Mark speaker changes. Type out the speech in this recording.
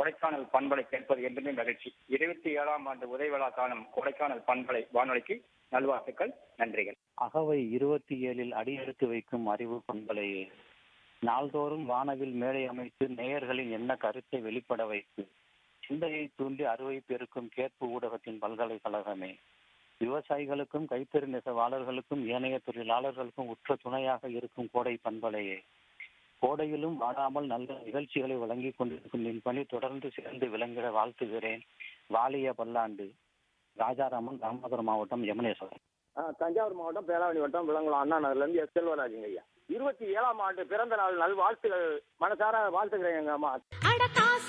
Speaker 1: கொடைக்கானல் பண்பலை கேட்பது என்றுமே மகிழ்ச்சி இருபத்தி ஏழாம் ஆண்டு உதயவிழா காணும் கொடைக்கானல் பண்பலை வானொலிக்கு நல்வாழ்த்துக்கள் நன்றிகள்
Speaker 2: அகவை இருபத்தி ஏழில் அடியெடுத்து வைக்கும் அறிவு பண்பலையே நாள்தோறும் வானவில் மேடை அமைத்து நேயர்களின் என்ன கருத்தை வெளிப்பட வைத்து சிந்தையை தூண்டி அறுவை பெருக்கும் கேட்பு ஊடகத்தின் பல்கலைக்கழகமே விவசாயிகளுக்கும் கைத்தறி நெசவாளர்களுக்கும் ஏனைய தொழிலாளர்களுக்கும் உற்ற துணையாக இருக்கும் கோடை பண்பலையே கோடையிலும் வாடாமல் நல்ல நிகழ்ச்சிகளை வழங்கிக் கொண்டிருக்கும் என் பணி தொடர்ந்து சிறந்து விளங்கிட வாழ்த்துகிறேன் வாலிய பல்லாண்டு ராஜாராமன் ராமநாதபுரம் மாவட்டம் யமுனேஸ்வரம்
Speaker 3: ஆ, தஞ்சாவூர் மாவட்டம் பேராவணி வட்டம் விளங்குளம் அண்ணா நகர்லேருந்து எஸ் செல்வராஜுங்க ஐயா இருபத்தி ஏழாம் ஆண்டு பிறந்த நாள் நல்வாழ்த்துகள் மனசார வாழ்த்துக்கிறேன் எங்க அம்மா
Speaker 4: அட காசு